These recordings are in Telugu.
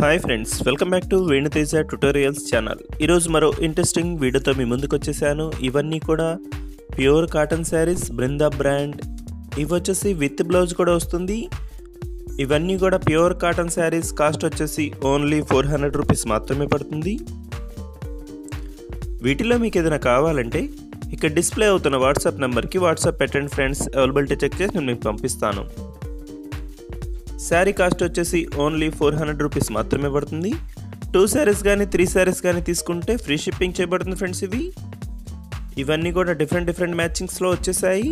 hi friends welcome back to Venuteja tutorials channel ఈరోజు మరో ఇంట్రెస్టింగ్ వీడియోతో మీ ముందుకు వచ్చేసాను ఇవన్నీ కూడా pure cotton saris Brinda brand ఇవి వచ్చేసి విత్ బ్లౌజ్ కూడా వస్తుంది ఇవన్నీ కూడా ప్యూర్ కాటన్ శారీస్ కాస్ట్ వచ్చేసి ఓన్లీ ఫోర్ హండ్రెడ్ రూపీస్ మాత్రమే పడుతుంది వీటిలో మీకు ఏదైనా కావాలంటే ఇక్కడ డిస్ప్లే అవుతున్న వాట్సాప్ నెంబర్కి వాట్సాప్ పెట్టండి ఫ్రెండ్స్ అవైలబిలిటీ చెక్ చేసి నేను మీకు పంపిస్తాను శారీ కాస్ట్ వచ్చేసి ఓన్లీ ఫోర్ హండ్రెడ్ రూపీస్ మాత్రమే పడుతుంది టూ శారీస్ కానీ త్రీ శారీస్ కానీ తీసుకుంటే ఫ్రీ షిప్పింగ్ చేయబడుతుంది ఫ్రెండ్స్ ఇవి ఇవన్నీ కూడా డిఫరెంట్ డిఫరెంట్ మ్యాచింగ్స్లో వచ్చేసాయి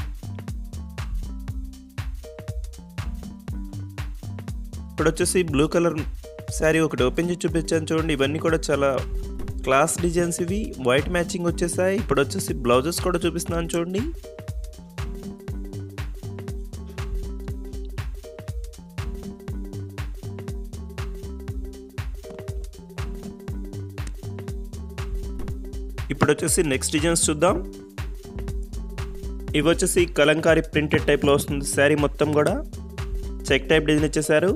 ఇప్పుడు వచ్చేసి బ్లూ కలర్ శారీ ఒకటి ఓపెన్ చేసి చూపించాను చూడండి ఇవన్నీ కూడా చాలా క్లాస్ డిజైన్స్ ఇవి వైట్ మ్యాచింగ్ వచ్చేసాయి ఇప్పుడు వచ్చేసి బ్లౌజెస్ కూడా చూపిస్తున్నాను చూడండి ఇప్పుడు వచ్చేసి నెక్స్ట్ డిజైన్స్ చూద్దాం ఇవి వచ్చేసి కలంకారీ ప్రింటెడ్ టైప్లో వస్తుంది శారీ మొత్తం కూడా చెక్ టైప్ డిజైన్ ఇచ్చేసారు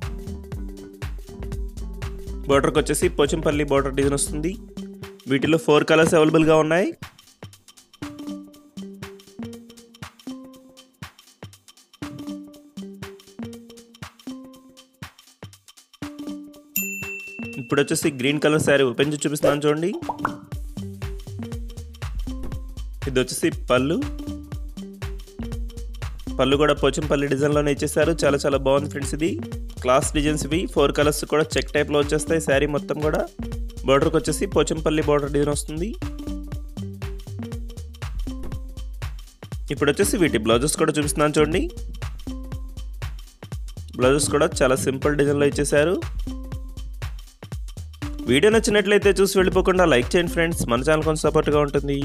బార్డర్కి వచ్చేసి పోచంపల్లి బార్డర్ డిజైన్ వస్తుంది వీటిలో ఫోర్ కలర్స్ అవైలబుల్గా ఉన్నాయి ఇప్పుడు వచ్చేసి గ్రీన్ కలర్ శారీ ఓపెన్ చేసి చూపిస్తున్నాను చూడండి ఇది వచ్చేసి పళ్ళు పళ్ళు కూడా పోచంపల్లి డిజైన్లోనే ఇచ్చేసారు చాలా చాలా బాగుంది ఫ్రెండ్స్ ఇది క్లాస్ డిజైన్స్ ఇవి ఫోర్ కలర్స్ కూడా చెక్ టైప్లో వచ్చేస్తాయి శారీ మొత్తం కూడా బార్డర్కి వచ్చేసి పోచంపల్లి బార్డర్ డిజైన్ వస్తుంది ఇప్పుడు వచ్చేసి వీటి బ్లౌజెస్ కూడా చూపిస్తున్నాను చూడండి బ్లౌజెస్ కూడా చాలా సింపుల్ డిజైన్లో ఇచ్చేసారు వీడియో నచ్చినట్లయితే చూసి వెళ్ళిపోకుండా లైక్ చేయండి ఫ్రెండ్స్ మన ఛానల్ కొంచెం సపోర్ట్గా ఉంటుంది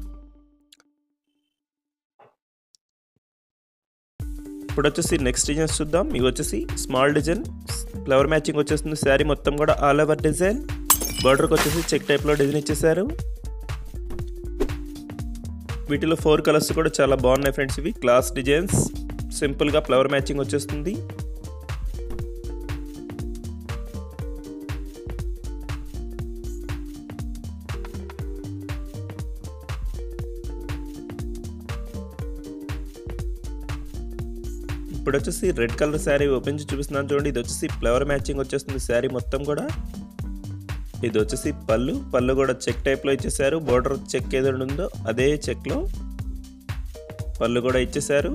ఇప్పుడు వచ్చేసి నెక్స్ట్ డిజైన్స్ చూద్దాం ఇవి వచ్చేసి స్మాల్ డిజైన్ ఫ్లవర్ మ్యాచింగ్ వచ్చేస్తుంది శారీ మొత్తం కూడా ఆల్ ఓవర్ డిజైన్ బార్డర్కి వచ్చేసి చెక్ టైప్లో డిజైన్ ఇచ్చేసారు వీటిలో ఫోర్ కలర్స్ కూడా చాలా బాగున్నాయి ఫ్రెండ్స్ ఇవి క్లాస్ డిజైన్స్ సింపుల్గా ఫ్లవర్ మ్యాచింగ్ వచ్చేస్తుంది ఇప్పుడు వచ్చేసి రెడ్ కలర్ శారీ ఓపెన్ చేసి చూపిస్తున్నాను చూడండి ఇది వచ్చేసి ఫ్లవర్ మ్యాచింగ్ వచ్చేస్తుంది శారీ మొత్తం కూడా ఇది వచ్చేసి పళ్ళు పళ్ళు కూడా చెక్ టైప్లో ఇచ్చేసారు బోర్డర్ చెక్ ఏదైనా ఉందో అదే చెక్లో పళ్ళు కూడా ఇచ్చేసారు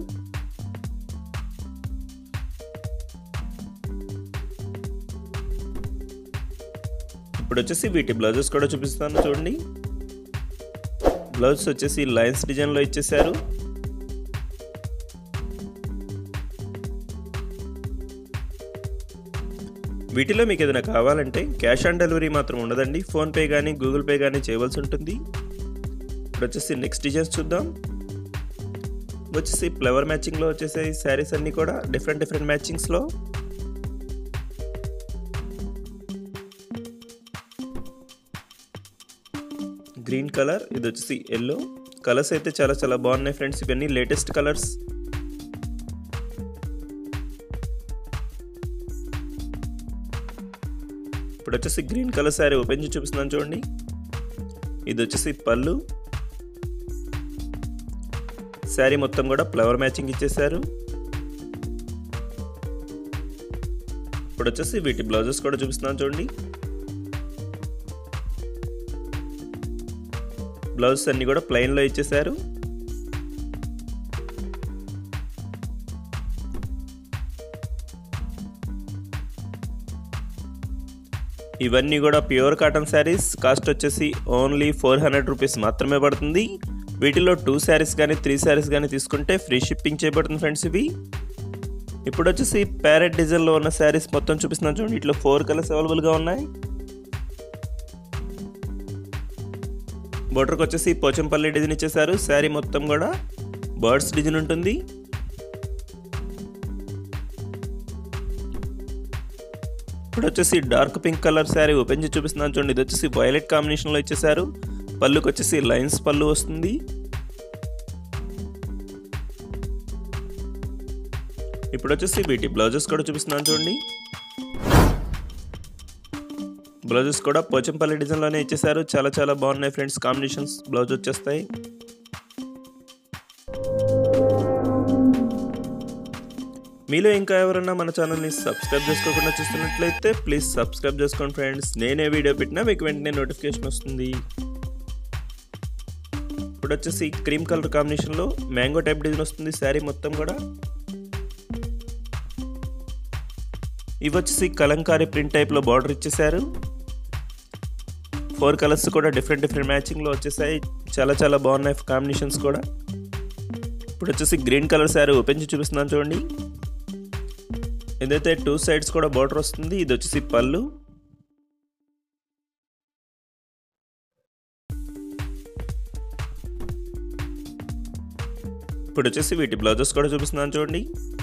ఇప్పుడు వచ్చేసి వీటి బ్లౌజెస్ కూడా చూపిస్తాను చూడండి బ్లౌజ్ వచ్చేసి లైన్స్ డిజైన్లో ఇచ్చేసారు వీటిలో మీకు ఏదైనా కావాలంటే క్యాష్ ఆన్ డెలివరీ మాత్రం ఉండదండి ఫోన్పే కానీ గూగుల్ పే కానీ చేయవలసి ఉంటుంది ఇప్పుడు వచ్చేసి నెక్స్ట్ డిజైన్స్ చూద్దాం వచ్చేసి ఫ్లవర్ మ్యాచింగ్లో వచ్చేసి శారీస్ అన్నీ కూడా డిఫరెంట్ డిఫరెంట్ మ్యాచింగ్స్లో గ్రీన్ కలర్ ఇది వచ్చేసి ఎల్లో కలర్స్ అయితే చాలా చాలా బాగున్నాయి ఫ్రెండ్స్ ఇవన్నీ లేటెస్ట్ కలర్స్ ఇప్పుడు వచ్చేసి గ్రీన్ కలర్ శారీ ఓపెన్ చేసి చూపిస్తున్నాను చూడండి ఇది వచ్చేసి పళ్ళు శారీ మొత్తం కూడా ఫ్లవర్ మ్యాచింగ్ ఇచ్చేసారు ఇప్పుడు వచ్చేసి వీటి బ్లౌజెస్ కూడా చూపిస్తున్నాను చూడండి బ్లౌజెస్ అన్నీ కూడా ప్లెయిన్లో ఇచ్చేసారు ఇవన్నీ కూడా ప్యూర్ కాటన్ శారీస్ కాస్ట్ వచ్చేసి ఓన్లీ ఫోర్ హండ్రెడ్ రూపీస్ మాత్రమే పడుతుంది వీటిలో టూ శారీస్ కానీ త్రీ శారీస్ కానీ తీసుకుంటే ఫ్రీ షిప్పింగ్ చేయబడుతుంది ఫ్రెండ్స్ ఇవి ఇప్పుడు వచ్చేసి ప్యారెట్ డిజైన్లో ఉన్న శారీస్ మొత్తం చూపిస్తున్నాను చూడండి ఇట్లా ఫోర్ కలర్స్ అవైలబుల్గా ఉన్నాయి బోర్డర్కి వచ్చేసి పోచంపల్లి డిజైన్ ఇచ్చేసారు శారీ మొత్తం కూడా బర్డ్స్ డిజైన్ ఉంటుంది ఇప్పుడు వచ్చేసి dark pink colour sari open చేసి చూపిస్తున్నాను చూడండి ఇది వచ్చేసి వైలెట్ కాంబినేషన్లో ఇచ్చేసారు పళ్ళుకి వచ్చేసి లైన్స్ పళ్ళు వస్తుంది ఇప్పుడు వచ్చేసి వీటి బ్లౌజెస్ కూడా చూపిస్తున్నాను చూడండి బ్లౌజెస్ కూడా పోచంపల్లి డిజైన్లోనే ఇచ్చేసారు చాలా చాలా బాగున్నాయి ఫ్రెండ్స్ కాంబినేషన్స్ బ్లౌజ్ వచ్చేస్తాయి మీలో ఇంకా ఎవరన్నా మన ఛానల్ని సబ్స్క్రైబ్ చేసుకోకుండా చూస్తున్నట్లయితే ప్లీజ్ సబ్స్క్రైబ్ చేసుకోండి ఫ్రెండ్స్ నేనే వీడియో పెట్టినా మీకు వెంటనే నోటిఫికేషన్ వస్తుంది ఇప్పుడు వచ్చేసి క్రీమ్ కలర్ కాంబినేషన్లో మ్యాంగో టైప్ డిజైన్ వస్తుంది శారీ మొత్తం కూడా ఇవి వచ్చేసి కలంకారీ ప్రింట్ టైప్లో బార్డర్ ఇచ్చేసారు ఫోర్ కలర్స్ కూడా డిఫరెంట్ డిఫరెంట్ మ్యాచింగ్లో వచ్చేసాయి చాలా చాలా బాగున్నాయి కాంబినేషన్స్ కూడా ఇప్పుడు వచ్చేసి గ్రీన్ కలర్ శారీ ఓపెన్ చేసి చూపిస్తున్నాను చూడండి ఏదైతే టూ సైడ్స్ కూడా బార్డర్ వస్తుంది ఇది వచ్చేసి పళ్ళు ఇప్పుడు వచ్చేసి వీటి బ్లౌజెస్ కూడా చూపిస్తున్నాను చూడండి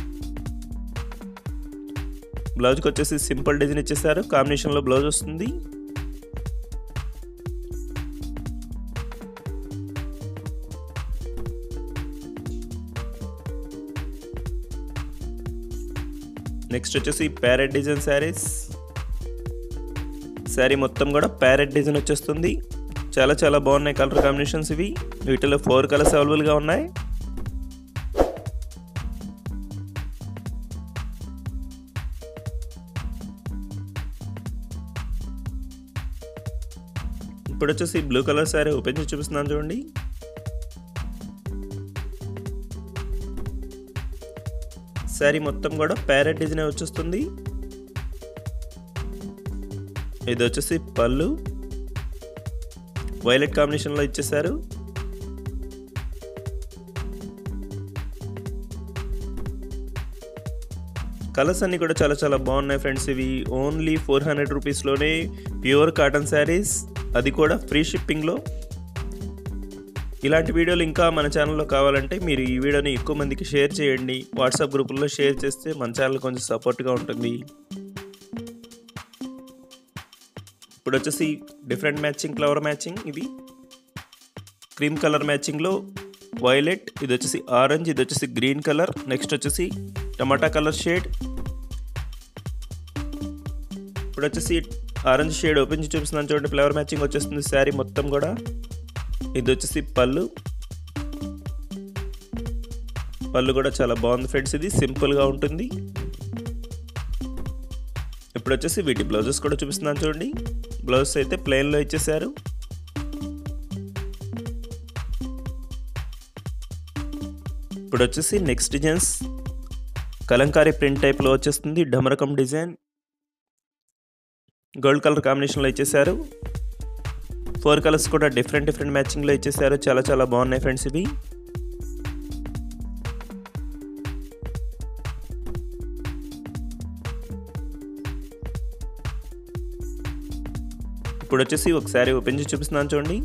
బ్లౌజ్కి వచ్చేసి సింపుల్ డిజైన్ ఇచ్చేసారు కాంబినేషన్లో బ్లౌజ్ వస్తుంది నెక్స్ట్ వచ్చేసి ప్యారెట్ డిజైన్ శారీస్ శారీ మొత్తం కూడా ప్యారెట్ డిజైన్ వచ్చేస్తుంది చాలా చాలా బాగున్నాయి కలర్ కాంబినేషన్స్ ఇవి వీటిలో ఫోర్ కలర్స్ అవైలబుల్గా ఉన్నాయి ఇప్పుడు వచ్చేసి బ్లూ కలర్ శారీ ఓపెన్ చేసి చూపిస్తున్నాను చూడండి శారీ మొత్తం కూడా ప్యారెట్ డిజైన్ వచ్చేస్తుంది ఇది వచ్చేసి పళ్ళు వైలెట్ కాంబినేషన్లో ఇచ్చేసారు కలర్స్ అన్నీ కూడా చాలా చాలా బాగున్నాయి ఫ్రెండ్స్ ఇవి ఓన్లీ ఫోర్ హండ్రెడ్ రూపీస్లోనే ప్యూర్ కాటన్ శారీస్ అది కూడా ఫ్రీ షిప్పింగ్లో ఇలాంటి వీడియోలు ఇంకా మన ఛానల్లో కావాలంటే మీరు ఈ వీడియోని ఎక్కువ మందికి షేర్ చేయండి వాట్సాప్ గ్రూపుల్లో షేర్ చేస్తే మన ఛానల్ కొంచెం సపోర్ట్గా ఉంటుంది ఇప్పుడు వచ్చేసి డిఫరెంట్ మ్యాచింగ్ ఫ్లవర్ మ్యాచింగ్ ఇది క్రీమ్ కలర్ మ్యాచింగ్లో వైలెట్ ఇది వచ్చేసి ఆరెంజ్ ఇది వచ్చేసి గ్రీన్ కలర్ నెక్స్ట్ వచ్చేసి టమాటా కలర్ షేడ్ ఇప్పుడు వచ్చేసి ఆరెంజ్ షేడ్ ఓపెన్ చేసి చూపిస్తున్నాను చూడండి ఫ్లవర్ మ్యాచింగ్ వచ్చేస్తుంది శారీ మొత్తం కూడా ఇది వచ్చేసి పళ్ళు పళ్ళు కూడా చాలా బాగుంది ఫ్రెండ్స్ ఇది సింపుల్గా ఉంటుంది ఇప్పుడు వచ్చేసి వీటి బ్లౌజెస్ కూడా చూపిస్తున్నాను చూడండి బ్లౌజ్ అయితే ప్లెయిన్లో ఇచ్చేసారు ఇప్పుడు వచ్చేసి నెక్స్ట్ డిజైన్స్ కలంకారీ ప్రింట్ టైప్లో వచ్చేస్తుంది డమరకం డిజైన్ గోల్డ్ కలర్ కాంబినేషన్లో ఇచ్చేసారు ఫోర్ కలర్స్ కూడా డిఫరెంట్ డిఫరెంట్ మ్యాచింగ్లో ఇచ్చేసారు చాలా చాలా బాగున్నాయి ఫ్రెండ్స్ ఇవి ఇప్పుడు వచ్చేసి ఒకసారి ఓపెన్ చేసి చూపిస్తున్నాను చూడండి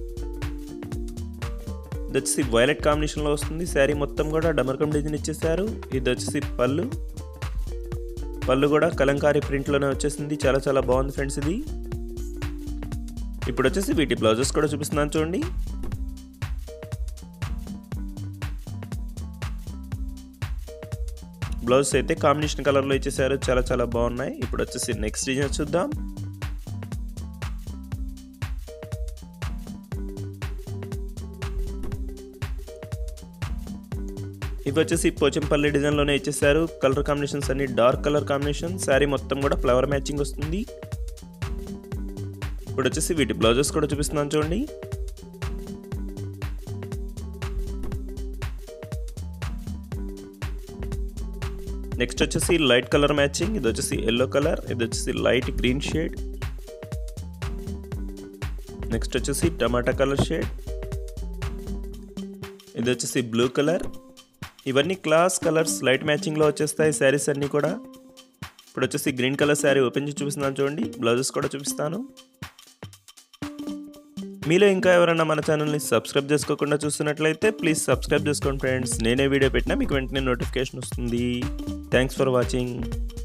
ఇది వచ్చేసి వైలెట్ కాంబినేషన్లో వస్తుంది శారీ మొత్తం కూడా డమర్కం డిజైన్ ఇచ్చేసారు ఇది వచ్చేసి పళ్ళు పళ్ళు కూడా కలంకారీ ప్రింట్లోనే వచ్చేసింది చాలా చాలా బాగుంది ఫ్రెండ్స్ ఇది ఇప్పుడు వచ్చేసి వీటి బ్లౌజెస్ కూడా చూపిస్తున్నాను చూడండి బ్లౌజ్ అయితే కాంబినేషన్ కలర్లో ఇచ్చేసారు చాలా చాలా బాగున్నాయి ఇప్పుడు వచ్చేసి నెక్స్ట్ డిజైన్ చూద్దాం ఇవి వచ్చేసి పోచంపల్లి డిజైన్లోనే ఇచ్చేసారు కలర్ కాంబినేషన్స్ అన్ని డార్క్ కలర్ కాంబినేషన్ శారీ మొత్తం కూడా ఫ్లవర్ మ్యాచింగ్ వస్తుంది ఇప్పుడు వచ్చేసి వీటి బ్లౌజెస్ కూడా చూపిస్తున్నాను చూడండి నెక్స్ట్ వచ్చేసి లైట్ కలర్ మ్యాచింగ్ ఇది వచ్చేసి ఎల్లో కలర్ ఇది వచ్చేసి లైట్ గ్రీన్ షేడ్ నెక్స్ట్ వచ్చేసి టమాటా కలర్ షేడ్ ఇది వచ్చేసి బ్లూ కలర్ ఇవన్నీ క్లాస్ కలర్స్ లైట్ మ్యాచింగ్లో వచ్చేస్తాయి శారీస్ అన్నీ కూడా ఇప్పుడు వచ్చేసి గ్రీన్ కలర్ శారీ ఓపెన్ చేసి చూపిస్తున్నాను చూడండి బ్లౌజెస్ కూడా చూపిస్తాను మీలో ఇంకా ఎవరైనా మన ఛానల్ని సబ్స్క్రైబ్ చేసుకోకుండా చూస్తున్నట్లయితే ప్లీజ్ సబ్స్క్రైబ్ చేసుకోండి ఫ్రెండ్స్ నేనే వీడియో పెట్టినా మీకు వెంటనే నోటిఫికేషన్ వస్తుంది థ్యాంక్స్ ఫర్ వాచింగ్